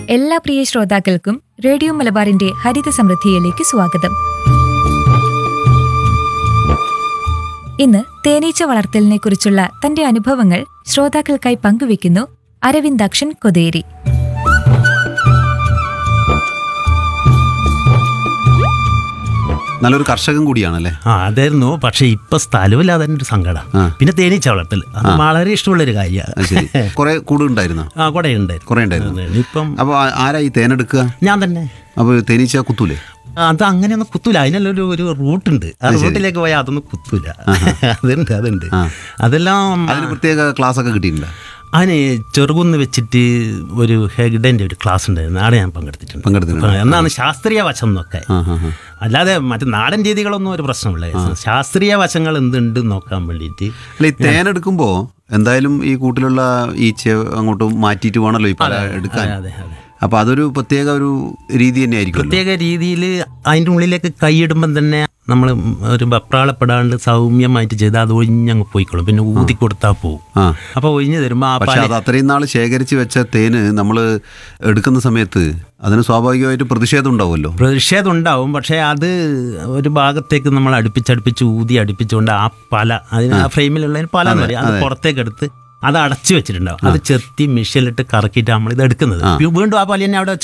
എല്ലാ പ്രിയ ശ്രോതാക്കൾക്കും റേഡിയോ മലബാറിന്റെ ഹരിത സമൃദ്ധിയിലേക്ക് സ്വാഗതം ഇന്ന് തേനീച്ച വളർത്തലിനെ കുറിച്ചുള്ള തന്റെ അനുഭവങ്ങൾ ശ്രോതാക്കൾക്കായി പങ്കുവെക്കുന്നു അരവിന്ദാക്ഷൻ കൊതേരി നല്ലൊരു കർഷകൻ കൂടിയാണല്ലേ ആ അതായിരുന്നു പക്ഷെ ഇപ്പൊ സ്ഥലമില്ല അതെന്റെ ഒരു സങ്കടം ആ. പിന്നെ തേനീച്ച വളർത്തൽ അത് വളരെ ഇഷ്ടമുള്ളൊരു കാര്യമാണ് അത് ശരി കുറെ കൂട് ഉണ്ടായിരുന്നോ ആ കുറെ ഉണ്ടായിരുന്നു കുറെ ഉണ്ടായിരുന്നു ഇപ്പം അപ്പോൾ ആരാ ഈ തേനെടുക്കുക ഞാൻ തന്നെ അപ്പോൾ തേനീച്ച കുത്തൂലേ അത് അങ്ങനെയൊന്നും കുത്തൂല അതിനെല്ലാം ഒരു ഒരു റൂട്ടുണ്ട് ആ റൂട്ടിലേക്ക് പോയാൽ അതൊന്നും കുത്തൂല അതുണ്ട് അതുണ്ട് അതെല്ലാം അതിന് പ്രത്യേക ക്ലാസ് ഒക്കെ കിട്ടിയിട്ടില്ല അതിന് ചെറുകുന്ന് വെച്ചിട്ട് ഒരു ഹെഗ്ഡൻ്റെ ഒരു ക്ലാസ് ഉണ്ടായിരുന്നു അവിടെ ഞാൻ പങ്കെടുത്തിട്ടുണ്ട് പങ്കെടുത്തിട്ടുണ്ട്. ആ, എന്നാണ് ശാസ്ത്രീയ വശം എന്നൊക്കെ ആ ഹാ ഹാ അല്ലാതെ മറ്റു നാടൻ രീതികളൊന്നും ഒരു പ്രശ്നമില്ല ശാസ്ത്രീയ വശങ്ങൾ എന്തുണ്ട് നോക്കാൻ വേണ്ടിയിട്ട് അല്ല ഈ തേനെടുക്കുമ്പോൾ എന്തായാലും ഈ കൂട്ടിലുള്ള ഈച്ച അങ്ങോട്ട് മാറ്റിയിട്ട് വേണമല്ലോ ഈ പല എടുക്കാൻ അതെ അതെ അപ്പോൾ അതൊരു പ്രത്യേക ഒരു രീതി തന്നെ ആയിരിക്കുമല്ലോ പ്രത്യേക രീതിയിൽ അതിൻ്റെ ഉള്ളിലേക്ക് കൈയിടുമ്പം തന്നെ നമ്മൾ ഒരു വെപ്രാളപ്പെടാണ്ട് സൗമ്യമായിട്ട് ചെയ്താൽ അത് ഒഴിഞ്ഞങ്ങ് പോയിക്കോളും പിന്നെ ഊതി കൊടുത്താൽ പോവും ആ അപ്പോൾ ഒഴിഞ്ഞു തരുമ്പോൾ ആ പക്ഷെ അത് അത്രയും നാൾ ശേഖരിച്ച് വെച്ച തേന് നമ്മൾ എടുക്കുന്ന സമയത്ത് അതിന് സ്വാഭാവികമായിട്ട് പ്രതിഷേധം ഉണ്ടാവുമല്ലോ പ്രതിഷേധം ഉണ്ടാവും പക്ഷേ അത് ഒരു ഭാഗത്തേക്ക് നമ്മൾ അടുപ്പിച്ചടുപ്പിച്ച് ഊതി അടുപ്പിച്ചുകൊണ്ട് ആ പല അതിന് ആ ഫ്രെയിമിലുള്ളതിന് പല എന്ന് പറയും അത് പുറത്തേക്ക് എടുത്ത് അത് അടച്ചു വെച്ചിട്ടുണ്ടാവും അത് ചെത്തി മിഷ്യലിട്ട് കറക്കിയിട്ട് നമ്മൾ ഇത് എടുക്കുന്നത് വീണ്ടും ആ പല തന്നെ അവിടെ